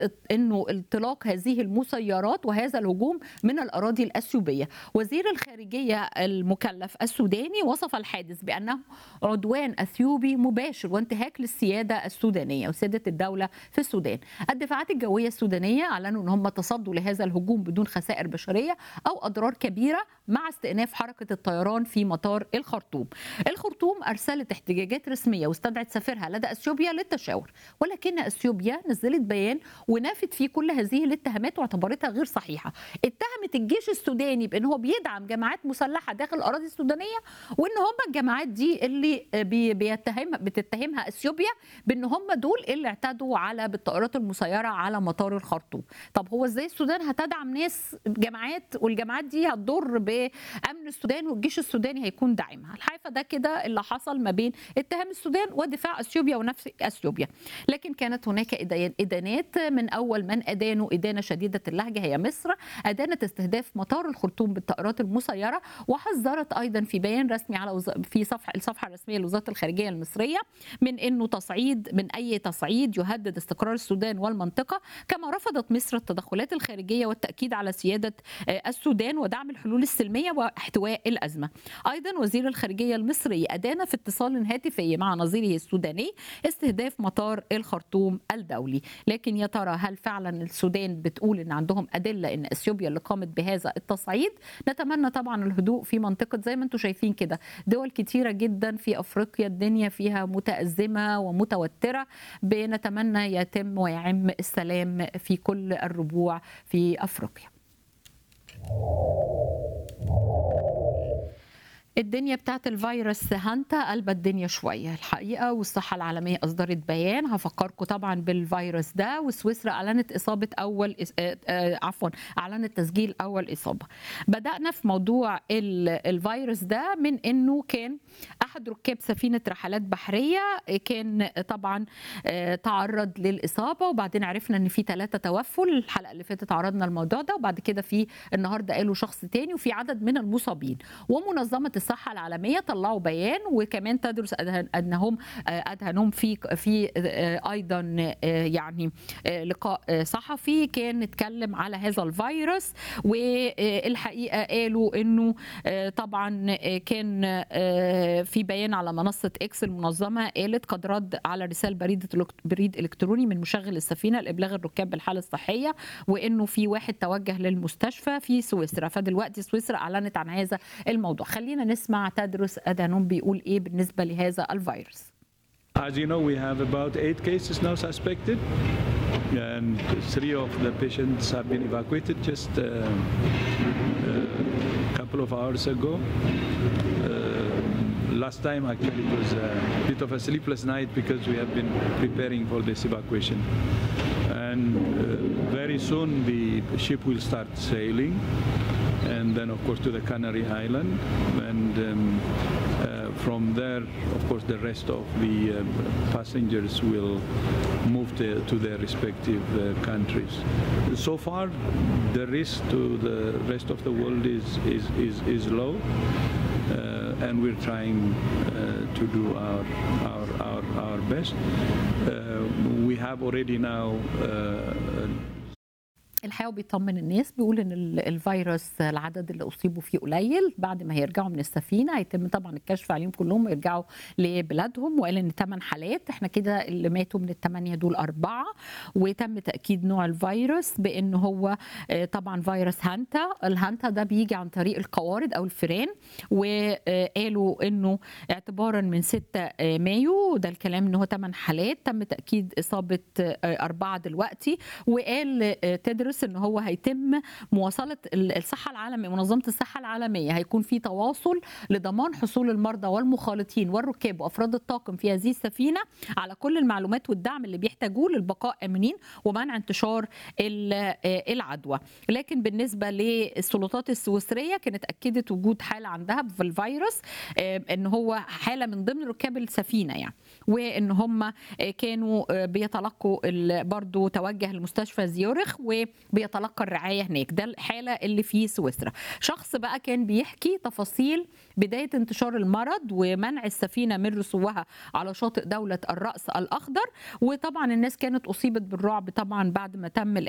انه انطلاق هذه المسيرات وهذا الهجوم من الاراضي الاثيوبيه وزير الخارجيه المكلف السوداني وصف الحادث بانه عدوان اثيوبي مباشر وانتهاك للسياده السودانيه وسياده الدوله في السودان الدفاعات الجويه السودانيه اعلنوا ان هم تصدوا لهذا الهجوم بدون خسائر بشريه او اضرار كبيره مع استئناف حركه الطيران في مطار الخرطوم الخرطوم ارسلت احتجاجات رسميه واستدعت سفيرها لدى اثيوبيا للتشاور ولكن اثيوبيا نزلت بيان ونفت فيه كل هذه الاتهامات واعتبرتها غير صحيحه اتهمت الجيش السوداني بان هو بيدعم جماعات مسلحه داخل الاراضي السودانيه وان هم الجماعات دي اللي بي بيتهم بتتهمها اثيوبيا بان هم دول اللي اعتدوا على بالطائرات المسيره على مطار الخرطوم طب هو ازاي السودان هتدعم ناس جماعات والجماعات دي هتضر بامن السودان والجيش السوداني هيكون داعمها الحقيقه ده كده اللي حصل ما بين اتهام السودان ودفاع اثيوبيا ونفس اثيوبيا لكن كانت هناك ادانات من اول من ادانوا ادانه شديده اللهجه هي مصر ادانت استهداف مطار الخرطوم بالطائرات المسيره وحذرت ايضا في بيان رسمي على وز... في صفحه الصفحه الرسميه لوزاره الخارجيه المصريه من انه تصعيد من اي تصعيد يهدد استقرار السودان والمنطقه كما رفضت مصر التدخلات الخارجيه والتاكيد على سياده السودان ودعم الحلول السلميه واحتواء الازمه ايضا وزير الخارجيه المصري ادان في اتصال هاتفي مع نظيره السوداني استهداف مطار الخرطوم الدولي لكن يا ترى هل فعلا السودان بتقول ان عندهم ادله ان اثيوبيا اللي قامت بهذا التصعيد نتمنى طبعا الهدوء في منطقه زي ما انتم شايفين كده دول كتيره جدا في افريقيا الدنيا فيها متازمه ومتوتره بنتمنى يتم ويعم السلام في كل الربوع في افريقيا الدنيا بتاعت الفيروس هانتا قلبت الدنيا شوية الحقيقة والصحة العالمية أصدرت بيان هفكركم طبعا بالفيروس ده وسويسرا أعلنت إصابة أول عفوا أعلنت تسجيل أول إصابة بدأنا في موضوع الفيروس ده من إنه كان أحد ركاب سفينة رحلات بحرية كان طبعا تعرض للإصابة وبعدين عرفنا إن في ثلاثة توفوا الحلقة اللي فاتت عرضنا الموضوع ده وبعد كده في النهاردة قالوا شخص تاني وفي عدد من المصابين ومنظمة الصحة العالمية طلعوا بيان وكمان تدرس أنهم أدهنهم في في أيضا يعني لقاء صحفي كان نتكلم على هذا الفيروس والحقيقة قالوا أنه طبعا كان في بيان على منصة إكس المنظمة قالت قد رد على رسالة بريد بريد إلكتروني من مشغل السفينة لإبلاغ الركاب بالحالة الصحية وأنه في واحد توجه للمستشفى في سويسرا فدلوقتي سويسرا أعلنت عن هذا الموضوع خلينا نسمع تدرس أدانوم بيقول إيه بالنسبة لهذا الفيروس As you know, we have about eight cases now suspected, and three of the patients have been evacuated just uh, a couple of hours ago. Uh, last time, actually, it was a bit of a sleepless night because we have been preparing for this evacuation. And uh, very soon, the ship will start sailing and then of course to the Canary Island and um, uh, from there of course the rest of the uh, passengers will move to, to their respective uh, countries. So far the risk to the rest of the world is, is, is, is low and we're trying to do our, our, our, our best. we have already now الحقيقه بيطمن الناس بيقول ان الفيروس العدد اللي اصيبوا فيه قليل بعد ما هيرجعوا من السفينه هيتم طبعا الكشف عليهم كلهم ويرجعوا لبلادهم وقال ان ثمان حالات احنا كده اللي ماتوا من الثمانيه دول اربعه وتم تاكيد نوع الفيروس بان هو طبعا فيروس هانتا الهانتا ده بيجي عن طريق القوارض او الفئران وقالوا انه اعتبارا من 6 مايو ده الكلام ان هو ثمان حالات تم تاكيد اصابه اربعه دلوقتي وقال تدرس ان هو هيتم مواصله الصحه العالميه منظمه الصحه العالميه هيكون في تواصل لضمان حصول المرضى والمخالطين والركاب وافراد الطاقم في هذه السفينه على كل المعلومات والدعم اللي بيحتاجوه للبقاء امنين ومنع انتشار العدوى لكن بالنسبه للسلطات السويسريه كانت اكدت وجود حاله عندها في الفيروس ان هو حاله من ضمن ركاب السفينه يعني وان هم كانوا بيتلقوا برضو توجه لمستشفى زيورخ و بيتلقى الرعايه هناك ده الحاله اللي في سويسرا شخص بقى كان بيحكي تفاصيل بدايه انتشار المرض ومنع السفينه من رسوها على شاطئ دوله الراس الاخضر وطبعا الناس كانت اصيبت بالرعب طبعا بعد ما تم